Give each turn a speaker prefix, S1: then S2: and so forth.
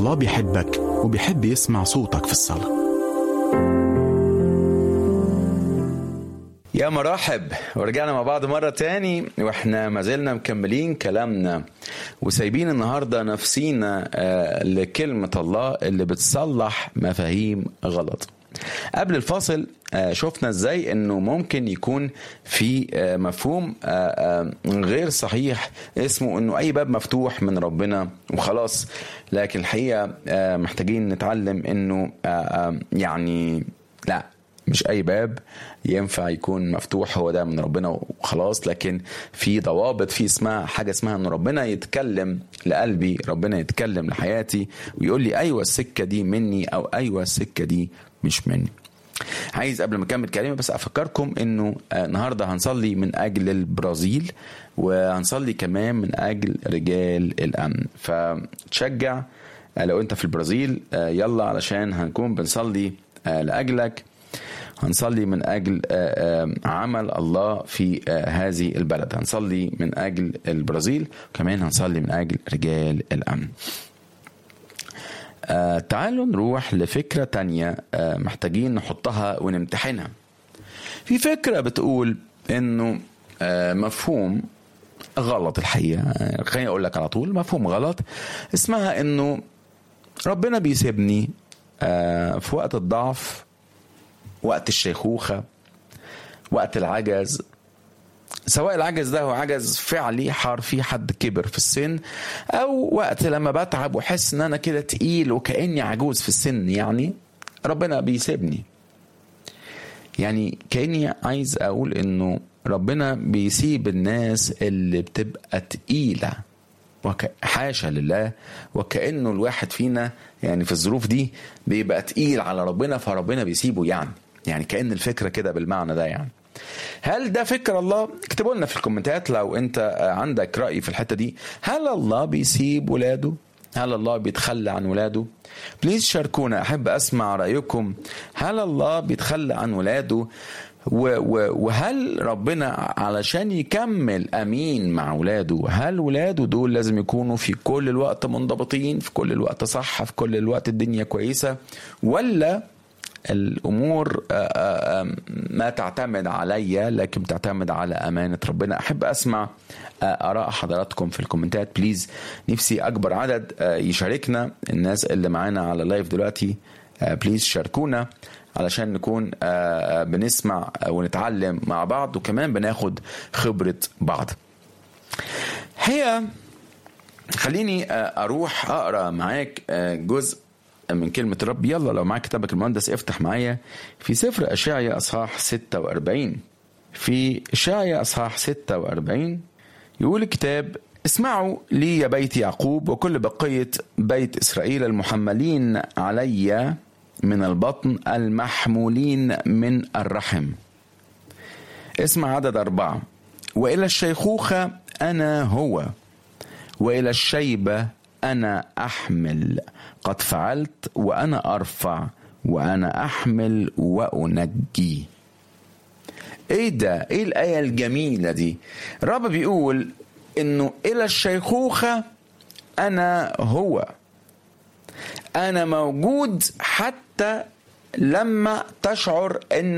S1: الله بيحبك وبيحب يسمع صوتك في الصلاة
S2: يا مرحب ورجعنا مع بعض مرة تاني واحنا ما زلنا مكملين كلامنا وسايبين النهاردة نفسينا آه، لكلمة الله اللي بتصلح مفاهيم غلط قبل الفاصل آه، شفنا ازاي انه ممكن يكون في آه، مفهوم آه، آه، غير صحيح اسمه انه اي باب مفتوح من ربنا وخلاص لكن الحقيقة آه، محتاجين نتعلم انه آه، آه، يعني لا مش اي باب ينفع يكون مفتوح هو ده من ربنا وخلاص لكن في ضوابط في اسمها حاجه اسمها ان ربنا يتكلم لقلبي ربنا يتكلم لحياتي ويقول لي ايوه السكه دي مني او ايوه السكه دي مش مني عايز قبل ما اكمل كلامي بس افكركم انه آه، النهارده هنصلي من اجل البرازيل وهنصلي كمان من اجل رجال الامن فتشجع آه، لو انت في البرازيل آه، يلا علشان هنكون بنصلي آه، لاجلك هنصلي من اجل آه، آه، عمل الله في آه، هذه البلد هنصلي من اجل البرازيل وكمان هنصلي من اجل رجال الامن آه، تعالوا نروح لفكرة تانية آه، محتاجين نحطها ونمتحنها في فكرة بتقول انه آه، مفهوم غلط الحقيقة آه، خليني اقول لك على طول مفهوم غلط اسمها انه ربنا بيسيبني آه، في وقت الضعف وقت الشيخوخة وقت العجز سواء العجز ده هو عجز فعلي حرفي حد كبر في السن او وقت لما بتعب واحس ان انا كده تقيل وكاني عجوز في السن يعني ربنا بيسيبني يعني كاني عايز اقول انه ربنا بيسيب الناس اللي بتبقى تقيله وك... حاشا لله وكانه الواحد فينا يعني في الظروف دي بيبقى تقيل على ربنا فربنا بيسيبه يعني يعني كان الفكره كده بالمعنى ده يعني هل ده فكر الله اكتبوا لنا في الكومنتات لو انت عندك راي في الحته دي هل الله بيسيب ولاده هل الله بيتخلى عن ولاده بليز شاركونا احب اسمع رايكم هل الله بيتخلى عن ولاده و و وهل ربنا علشان يكمل امين مع ولاده هل ولاده دول لازم يكونوا في كل الوقت منضبطين في كل الوقت صح في كل الوقت الدنيا كويسه ولا الامور آه، آه، آه، ما تعتمد عليا لكن تعتمد على امانه ربنا احب اسمع آه، اراء حضراتكم في الكومنتات بليز نفسي اكبر عدد آه، يشاركنا الناس اللي معانا على اللايف دلوقتي آه، بليز شاركونا علشان نكون آه، آه، بنسمع آه، ونتعلم مع بعض وكمان بناخد خبره بعض هي خليني آه، اروح اقرا معاك آه، جزء من كلمة الرب يلا لو معاك كتابك المقدس افتح معايا في سفر أشعيا أصحاح 46 في أشعيا أصحاح 46 يقول الكتاب اسمعوا لي يا بيت يعقوب وكل بقية بيت إسرائيل المحملين علي من البطن المحمولين من الرحم اسمع عدد أربعة وإلى الشيخوخة أنا هو والى الشيبه انا احمل قد فعلت وانا ارفع وانا احمل وانجي ايه ده ايه الايه الجميله دي الرب بيقول انه الى الشيخوخه انا هو انا موجود حتى لما تشعر ان